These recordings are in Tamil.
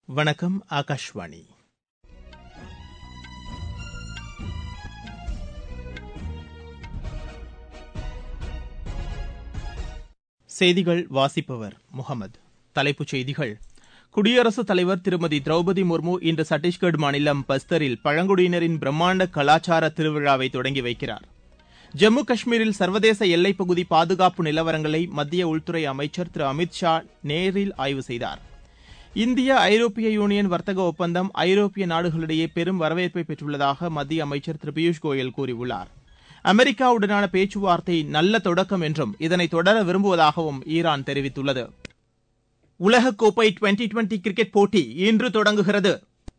வணக்கம் ஆகாஷ்வாணி செய்திகள் வாசிப்பவர் முகமது தலைப்புச் செய்திகள் குடியரசுத் தலைவர் திருமதி திரௌபதி முர்மு இன்று சத்தீஸ்கர் மாநிலம் பஸ்தரில் பழங்குடியினரின் பிரம்மாண்ட கலாச்சார திருவிழாவை தொடங்கி வைக்கிறார் ஜம்மு காஷ்மீரில் சர்வதேச எல்லைப்பகுதி பாதுகாப்பு நிலவரங்களை மத்திய உள்துறை அமைச்சர் திரு அமித் ஷா நேரில் ஆய்வு செய்தார் இந்திய ஐரோப்பிய யூனியன் வர்த்தக ஒப்பந்தம் ஐரோப்பிய நாடுகளிடையே பெரும் வரவேற்பை பெற்றுள்ளதாக மத்திய அமைச்சர் திரு பியூஷ் கோயல் கூறியுள்ளார் அமெரிக்காவுடனான பேச்சுவார்த்தை நல்ல தொடக்கம் என்றும் இதனை தொடர விரும்புவதாகவும் ஈரான் தெரிவித்துள்ளது உலகக்கோப்பை டுவெண்டி டுவெண்டி கிரிக்கெட் போட்டி இன்று தொடங்குகிறது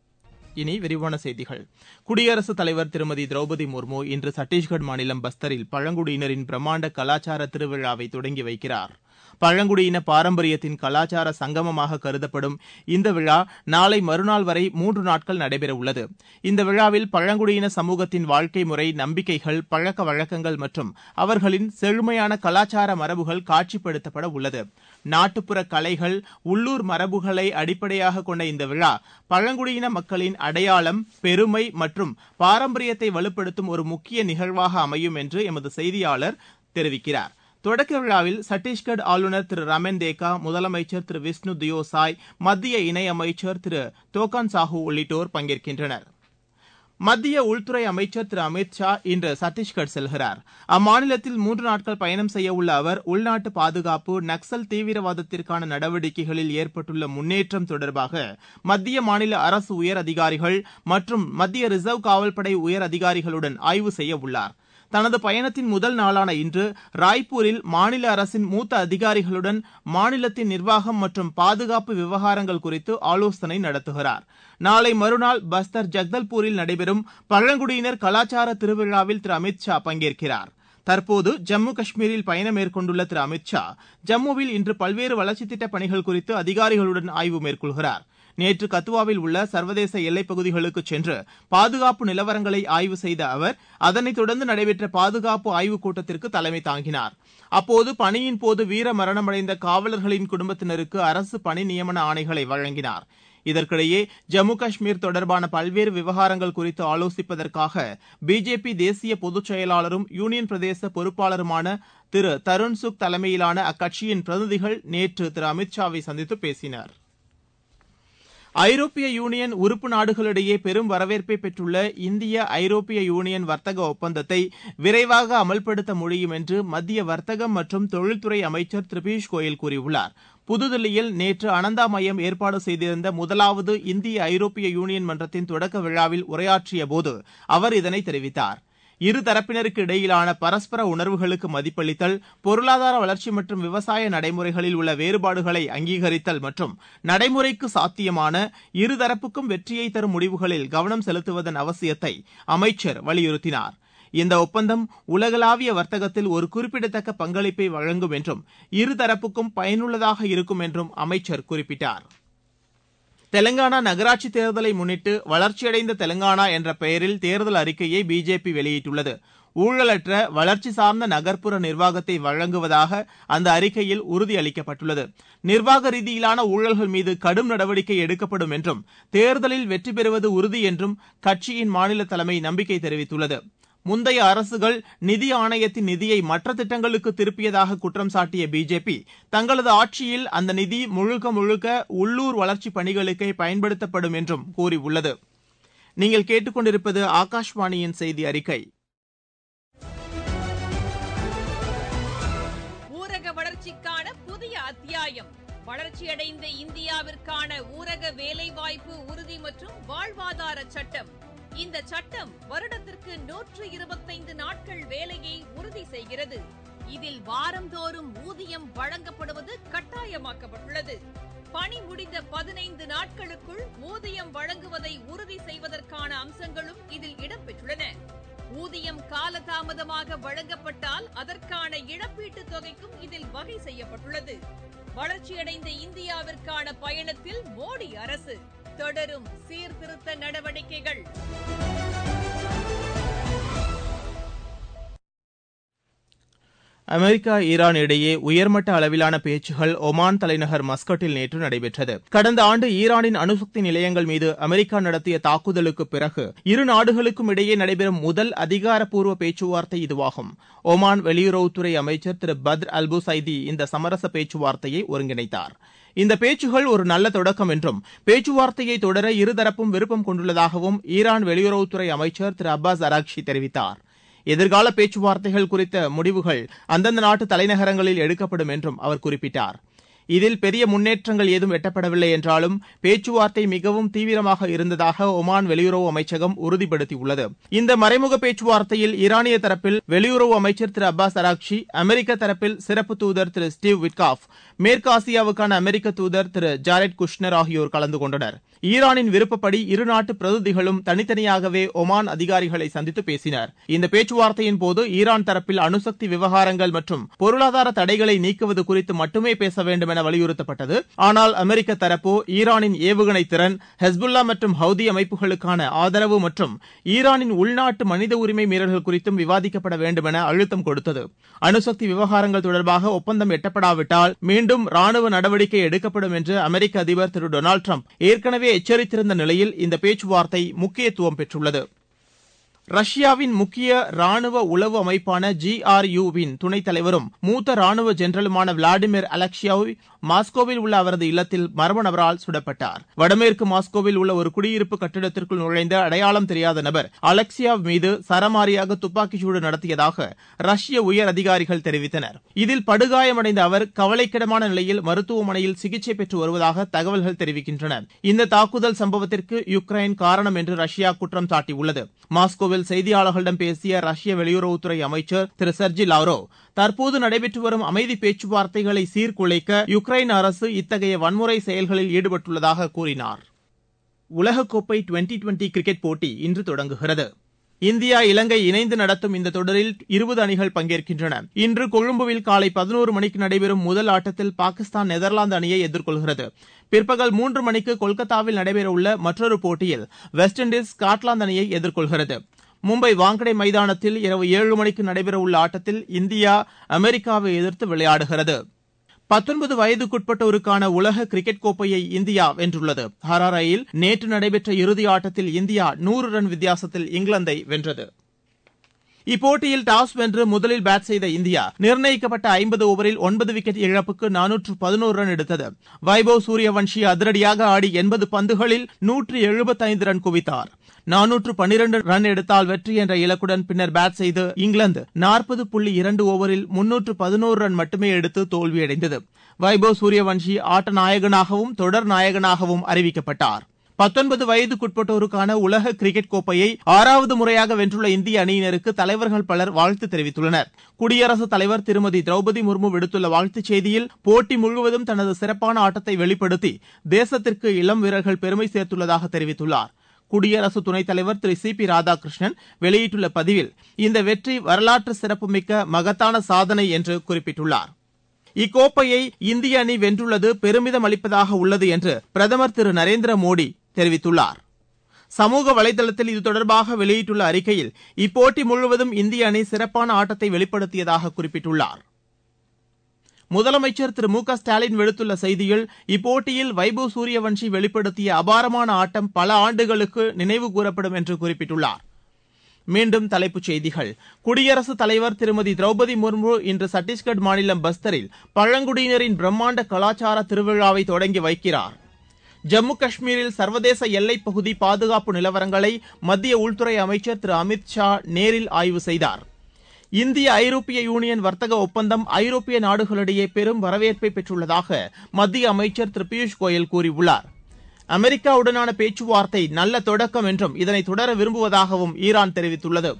இனி விரிவான செய்திகள் குடியரசுத் தலைவர் திருமதி திரௌபதி முர்மு இன்று சத்தீஸ்கர் மாநிலம் பஸ்தரில் பழங்குடியினரின் பிரம்மாண்ட கலாச்சார திருவிழாவை தொடங்கி வைக்கிறார் பழங்குடியின பாரம்பரியத்தின் கலாச்சார சங்கமமாக கருதப்படும் இந்த விழா நாளை மறுநாள் வரை மூன்று நாட்கள் நடைபெறவுள்ளது இந்த விழாவில் பழங்குடியின சமூகத்தின் வாழ்க்கை முறை நம்பிக்கைகள் பழக்க வழக்கங்கள் மற்றும் அவர்களின் செழுமையான கலாச்சார மரபுகள் காட்சிப்படுத்தப்பட உள்ளது நாட்டுப்புற கலைகள் உள்ளூர் மரபுகளை அடிப்படையாக கொண்ட இந்த விழா பழங்குடியின மக்களின் அடையாளம் பெருமை மற்றும் பாரம்பரியத்தை வலுப்படுத்தும் ஒரு முக்கிய நிகழ்வாக அமையும் என்று எமது செய்தியாளர் தெரிவிக்கிறார் தொடக்க விழாவில் சத்தீஸ்கர் ஆளுநர் திரு ரமன் தேக்கா முதலமைச்சர் திரு விஷ்ணு தியோ சாய் மத்திய இணையமைச்சர் திரு தோகான் சாஹூ உள்ளிட்டோர் பங்கேற்கின்றனர் மத்திய உள்துறை அமைச்சர் திரு அமித் ஷா இன்று சத்தீஸ்கர் செல்கிறார் அம்மாநிலத்தில் மூன்று நாட்கள் பயணம் செய்யவுள்ள அவர் உள்நாட்டு பாதுகாப்பு நக்சல் தீவிரவாதத்திற்கான நடவடிக்கைகளில் ஏற்பட்டுள்ள முன்னேற்றம் தொடர்பாக மத்திய மாநில அரசு உயர் அதிகாரிகள் மற்றும் மத்திய ரிசர்வ் காவல்படை உயர் அதிகாரிகளுடன் ஆய்வு செய்யவுள்ளார் தனது பயணத்தின் முதல் நாளான இன்று ராய்ப்பூரில் மாநில அரசின் மூத்த அதிகாரிகளுடன் மாநிலத்தின் நிர்வாகம் மற்றும் பாதுகாப்பு விவகாரங்கள் குறித்து ஆலோசனை நடத்துகிறார் நாளை மறுநாள் பஸ்தர் ஜக்தல்பூரில் நடைபெறும் பழங்குடியினர் கலாச்சார திருவிழாவில் திரு அமித் ஷா பங்கேற்கிறார் தற்போது ஜம்மு காஷ்மீரில் பயணம் மேற்கொண்டுள்ள திரு அமித் ஷா ஜம்முவில் இன்று பல்வேறு வளர்ச்சித் திட்டப் பணிகள் குறித்து அதிகாரிகளுடன் ஆய்வு மேற்கொள்கிறார் நேற்று கத்துவாவில் உள்ள சர்வதேச எல்லைப் பகுதிகளுக்கு சென்று பாதுகாப்பு நிலவரங்களை ஆய்வு செய்த அவர் அதனைத் தொடர்ந்து நடைபெற்ற பாதுகாப்பு ஆய்வுக் கூட்டத்திற்கு தலைமை தாங்கினார் அப்போது பணியின் போது வீர மரணமடைந்த காவலர்களின் குடும்பத்தினருக்கு அரசு பணி நியமன ஆணைகளை வழங்கினார் இதற்கிடையே ஜம்மு காஷ்மீர் தொடர்பான பல்வேறு விவகாரங்கள் குறித்து ஆலோசிப்பதற்காக பிஜேபி தேசிய பொதுச் செயலாளரும் யூனியன் பிரதேச பொறுப்பாளருமான திரு தருண் சுக் தலைமையிலான அக்கட்சியின் பிரதிநிதிகள் நேற்று திரு அமித் ஷாவை சந்தித்து பேசினர் ஐரோப்பிய யூனியன் உறுப்பு நாடுகளிடையே பெரும் வரவேற்பை பெற்றுள்ள இந்திய ஐரோப்பிய யூனியன் வர்த்தக ஒப்பந்தத்தை விரைவாக அமல்படுத்த முடியும் என்று மத்திய வர்த்தகம் மற்றும் தொழில்துறை அமைச்சர் திரு பியூஷ் கோயல் கூறியுள்ளார் புதுதில்லியில் நேற்று அனந்தா மையம் ஏற்பாடு செய்திருந்த முதலாவது இந்திய ஐரோப்பிய யூனியன் மன்றத்தின் தொடக்க விழாவில் உரையாற்றிய போது அவர் இதனை தெரிவித்தார் இருதரப்பினருக்கு இடையிலான பரஸ்பர உணர்வுகளுக்கு மதிப்பளித்தல் பொருளாதார வளர்ச்சி மற்றும் விவசாய நடைமுறைகளில் உள்ள வேறுபாடுகளை அங்கீகரித்தல் மற்றும் நடைமுறைக்கு சாத்தியமான இருதரப்புக்கும் வெற்றியை தரும் முடிவுகளில் கவனம் செலுத்துவதன் அவசியத்தை அமைச்சர் வலியுறுத்தினார் இந்த ஒப்பந்தம் உலகளாவிய வர்த்தகத்தில் ஒரு குறிப்பிடத்தக்க பங்களிப்பை வழங்கும் என்றும் இருதரப்புக்கும் பயனுள்ளதாக இருக்கும் என்றும் அமைச்சர் குறிப்பிட்டார் தெலங்கானா நகராட்சி தேர்தலை முன்னிட்டு வளர்ச்சியடைந்த தெலங்கானா என்ற பெயரில் தேர்தல் அறிக்கையை பிஜேபி வெளியிட்டுள்ளது ஊழலற்ற வளர்ச்சி சார்ந்த நகர்ப்புற நிர்வாகத்தை வழங்குவதாக அந்த அறிக்கையில் உறுதியளிக்கப்பட்டுள்ளது நிர்வாக ரீதியிலான ஊழல்கள் மீது கடும் நடவடிக்கை எடுக்கப்படும் என்றும் தேர்தலில் வெற்றி பெறுவது உறுதி என்றும் கட்சியின் மாநில தலைமை நம்பிக்கை தெரிவித்துள்ளது முந்தைய அரசுகள் நிதி ஆணையத்தின் நிதியை மற்ற திட்டங்களுக்கு திருப்பியதாக குற்றம் சாட்டிய பிஜேபி தங்களது ஆட்சியில் அந்த நிதி முழுக்க முழுக்க உள்ளூர் வளர்ச்சிப் பணிகளுக்கே பயன்படுத்தப்படும் என்றும் கூறியுள்ளது நீங்கள் கேட்டுக்கொண்டிருப்பது ஆகாஷ்வாணியின் செய்தி அறிக்கை ஊரக வளர்ச்சிக்கான புதிய அத்தியாயம் வளர்ச்சியடைந்த இந்தியாவிற்கான ஊரக வேலைவாய்ப்பு உறுதி மற்றும் வாழ்வாதார சட்டம் இந்த சட்டம் வருடத்திற்கு நூற்று இருபத்தைந்து நாட்கள் வேலையை உறுதி செய்கிறது இதில் வாரந்தோறும் ஊதியம் வழங்கப்படுவது கட்டாயமாக்கப்பட்டுள்ளது பணி முடிந்த பதினைந்து நாட்களுக்குள் ஊதியம் வழங்குவதை உறுதி செய்வதற்கான அம்சங்களும் இதில் இடம்பெற்றுள்ளன ஊதியம் காலதாமதமாக வழங்கப்பட்டால் அதற்கான இழப்பீட்டுத் தொகைக்கும் இதில் வகை செய்யப்பட்டுள்ளது வளர்ச்சியடைந்த இந்தியாவிற்கான பயணத்தில் மோடி அரசு தொடரும் சீர்திருத்த நடவடிக்கைகள் அமெரிக்கா ஈரான் இடையே உயர்மட்ட அளவிலான பேச்சுகள் ஒமான் தலைநகர் மஸ்கட்டில் நேற்று நடைபெற்றது கடந்த ஆண்டு ஈரானின் அணுசக்தி நிலையங்கள் மீது அமெரிக்கா நடத்திய தாக்குதலுக்கு பிறகு இரு நாடுகளுக்கும் இடையே நடைபெறும் முதல் அதிகாரப்பூர்வ பேச்சுவார்த்தை இதுவாகும் ஒமான் வெளியுறவுத்துறை அமைச்சர் திரு பத்ர் அல்பு சைதி இந்த சமரச பேச்சுவார்த்தையை ஒருங்கிணைத்தார் இந்த பேச்சுகள் ஒரு நல்ல தொடக்கம் என்றும் பேச்சுவார்த்தையை தொடர இருதரப்பும் விருப்பம் கொண்டுள்ளதாகவும் ஈரான் வெளியுறவுத்துறை அமைச்சர் திரு அப்பாஸ் அராக்ஷி தெரிவித்தார் எதிர்கால பேச்சுவார்த்தைகள் குறித்த முடிவுகள் அந்தந்த நாட்டு தலைநகரங்களில் எடுக்கப்படும் என்றும் அவர் குறிப்பிட்டார் இதில் பெரிய முன்னேற்றங்கள் ஏதும் எட்டப்படவில்லை என்றாலும் பேச்சுவார்த்தை மிகவும் தீவிரமாக இருந்ததாக ஒமான் வெளியுறவு அமைச்சகம் உறுதிப்படுத்தியுள்ளது இந்த மறைமுக பேச்சுவார்த்தையில் ஈரானிய தரப்பில் வெளியுறவு அமைச்சர் திரு அப்பாஸ் அராக்ஷி அமெரிக்க தரப்பில் சிறப்பு தூதர் திரு ஸ்டீவ் விட்காஃப் மேற்கு ஆசியாவுக்கான அமெரிக்க தூதர் திரு ஜாரெட் குஷ்னர் ஆகியோர் கலந்து கொண்டனர் ஈரானின் விருப்பப்படி இரு நாட்டு பிரதிநிதிகளும் தனித்தனியாகவே ஒமான் அதிகாரிகளை சந்தித்து பேசினர் இந்த பேச்சுவார்த்தையின் போது ஈரான் தரப்பில் அணுசக்தி விவகாரங்கள் மற்றும் பொருளாதார தடைகளை நீக்குவது குறித்து மட்டுமே பேச வேண்டும் என வலியுறுத்தப்பட்டது ஆனால் அமெரிக்க தரப்போ ஈரானின் ஏவுகணை திறன் ஹெஸ்புல்லா மற்றும் ஹவுதி அமைப்புகளுக்கான ஆதரவு மற்றும் ஈரானின் உள்நாட்டு மனித உரிமை மீறல்கள் குறித்தும் விவாதிக்கப்பட வேண்டும் என அழுத்தம் கொடுத்தது அணுசக்தி விவகாரங்கள் தொடர்பாக ஒப்பந்தம் எட்டப்படாவிட்டால் மீண்டும் ராணுவ நடவடிக்கை எடுக்கப்படும் என்று அமெரிக்க அதிபர் திரு டொனால்டு டிரம்ப் ஏற்கனவே எச்சரித்திருந்த நிலையில் இந்த பேச்சுவார்த்தை முக்கியத்துவம் பெற்றுள்ளது ரஷ்யாவின் முக்கிய ராணுவ உளவு அமைப்பான ஜிஆர்யூவின் துணைத் தலைவரும் மூத்த ராணுவ ஜெனரலுமான விளாடிமிர் அலெக்சியோவ் மாஸ்கோவில் உள்ள அவரது இல்லத்தில் மர்ம நபரால் சுடப்பட்டார் வடமேற்கு மாஸ்கோவில் உள்ள ஒரு குடியிருப்பு கட்டிடத்திற்குள் நுழைந்த அடையாளம் தெரியாத நபர் அலெக்சியாவ் மீது சரமாரியாக துப்பாக்கிச்சூடு நடத்தியதாக ரஷ்ய உயர் அதிகாரிகள் தெரிவித்தனர் இதில் படுகாயமடைந்த அவர் கவலைக்கிடமான நிலையில் மருத்துவமனையில் சிகிச்சை பெற்று வருவதாக தகவல்கள் தெரிவிக்கின்றன இந்த தாக்குதல் சம்பவத்திற்கு யுக்ரைன் காரணம் என்று ரஷ்யா குற்றம் சாட்டியுள்ளது மாஸ்கோவில் செய்தியாளர்களிடம் பேசிய ரஷ்ய வெளியுறவுத்துறை அமைச்சர் திரு செர்ஜி லாவ்ரோவ் தற்போது நடைபெற்று வரும் அமைதி பேச்சுவார்த்தைகளை சீர்குலைக்க யுக்ரைன் அரசு இத்தகைய வன்முறை செயல்களில் ஈடுபட்டுள்ளதாக கூறினார் உலகக்கோப்பை டுவெண்டி டுவெண்டி கிரிக்கெட் போட்டி இன்று தொடங்குகிறது இந்தியா இலங்கை இணைந்து நடத்தும் இந்த தொடரில் இருபது அணிகள் பங்கேற்கின்றன இன்று கொழும்புவில் காலை பதினோரு மணிக்கு நடைபெறும் முதல் ஆட்டத்தில் பாகிஸ்தான் நெதர்லாந்து அணியை எதிர்கொள்கிறது பிற்பகல் மூன்று மணிக்கு கொல்கத்தாவில் நடைபெறவுள்ள மற்றொரு போட்டியில் வெஸ்ட் இண்டீஸ் ஸ்காட்லாந்து அணியை எதிர்கொள்கிறது மும்பை வாங்கடே மைதானத்தில் இரவு ஏழு மணிக்கு நடைபெறவுள்ள ஆட்டத்தில் இந்தியா அமெரிக்காவை எதிர்த்து விளையாடுகிறது பத்தொன்பது வயதுக்குட்பட்டோருக்கான உலக கிரிக்கெட் கோப்பையை இந்தியா வென்றுள்ளது ஹராரையில் நேற்று நடைபெற்ற இறுதி ஆட்டத்தில் இந்தியா நூறு ரன் வித்தியாசத்தில் இங்கிலாந்தை வென்றது இப்போட்டியில் டாஸ் வென்று முதலில் பேட் செய்த இந்தியா நிர்ணயிக்கப்பட்ட ஐம்பது ஓவரில் ஒன்பது விக்கெட் இழப்புக்கு நானூற்று பதினோரு ரன் எடுத்தது வைபவ் சூரியவன்ஷி அதிரடியாக ஆடி எண்பது பந்துகளில் நூற்று எழுபத்தைந்து ரன் குவித்தார் நானூற்று பன்னிரண்டு ரன் எடுத்தால் வெற்றி என்ற இலக்குடன் பின்னர் பேட் செய்து இங்கிலாந்து நாற்பது புள்ளி இரண்டு ஓவரில் முன்னூற்று பதினோரு ரன் மட்டுமே எடுத்து தோல்வியடைந்தது வைபவ் சூரியவன்ஷி ஆட்ட நாயகனாகவும் தொடர் நாயகனாகவும் அறிவிக்கப்பட்டார் பத்தொன்பது வயதுக்குட்பட்டோருக்கான உலக கிரிக்கெட் கோப்பையை ஆறாவது முறையாக வென்றுள்ள இந்திய அணியினருக்கு தலைவர்கள் பலர் வாழ்த்து தெரிவித்துள்ளனர் குடியரசுத் தலைவர் திருமதி திரௌபதி முர்மு விடுத்துள்ள வாழ்த்துச் செய்தியில் போட்டி முழுவதும் தனது சிறப்பான ஆட்டத்தை வெளிப்படுத்தி தேசத்திற்கு இளம் வீரர்கள் பெருமை சேர்த்துள்ளதாக தெரிவித்துள்ளார் குடியரசு துணைத் தலைவர் திரு சி பி ராதாகிருஷ்ணன் வெளியிட்டுள்ள பதிவில் இந்த வெற்றி வரலாற்று சிறப்புமிக்க மகத்தான சாதனை என்று குறிப்பிட்டுள்ளார் இக்கோப்பையை இந்திய அணி வென்றுள்ளது பெருமிதம் அளிப்பதாக உள்ளது என்று பிரதமர் திரு நரேந்திர மோடி தெரிவித்துள்ளார் சமூக வலைதளத்தில் இது தொடர்பாக வெளியிட்டுள்ள அறிக்கையில் இப்போட்டி முழுவதும் இந்திய அணி சிறப்பான ஆட்டத்தை வெளிப்படுத்தியதாக குறிப்பிட்டுள்ளார் முதலமைச்சர் திரு மு க ஸ்டாலின் விடுத்துள்ள செய்தியில் இப்போட்டியில் வைபவ் சூரியவன்ஷி வெளிப்படுத்திய அபாரமான ஆட்டம் பல ஆண்டுகளுக்கு நினைவு கூறப்படும் என்று குறிப்பிட்டுள்ளார் மீண்டும் தலைப்புச் செய்திகள் குடியரசுத் தலைவர் திருமதி திரௌபதி முர்மு இன்று சத்தீஸ்கர் மாநிலம் பஸ்தரில் பழங்குடியினரின் பிரம்மாண்ட கலாச்சார திருவிழாவை தொடங்கி வைக்கிறார் ஜம்மு காஷ்மீரில் சர்வதேச எல்லைப் பகுதி பாதுகாப்பு நிலவரங்களை மத்திய உள்துறை அமைச்சர் திரு அமித் ஷா நேரில் ஆய்வு செய்தார் இந்திய ஐரோப்பிய யூனியன் வர்த்தக ஒப்பந்தம் ஐரோப்பிய நாடுகளிடையே பெரும் வரவேற்பை பெற்றுள்ளதாக மத்திய அமைச்சர் திரு பியூஷ் கோயல் கூறியுள்ளார் அமெரிக்காவுடனான பேச்சுவார்த்தை நல்ல தொடக்கம் என்றும் இதனை தொடர விரும்புவதாகவும் ஈரான் தெரிவித்துள்ளது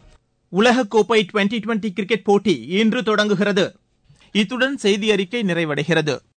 உலகக்கோப்பை டுவெண்டி டுவெண்டி கிரிக்கெட் போட்டி இன்று தொடங்குகிறது இத்துடன் செய்தி அறிக்கை நிறைவடைகிறது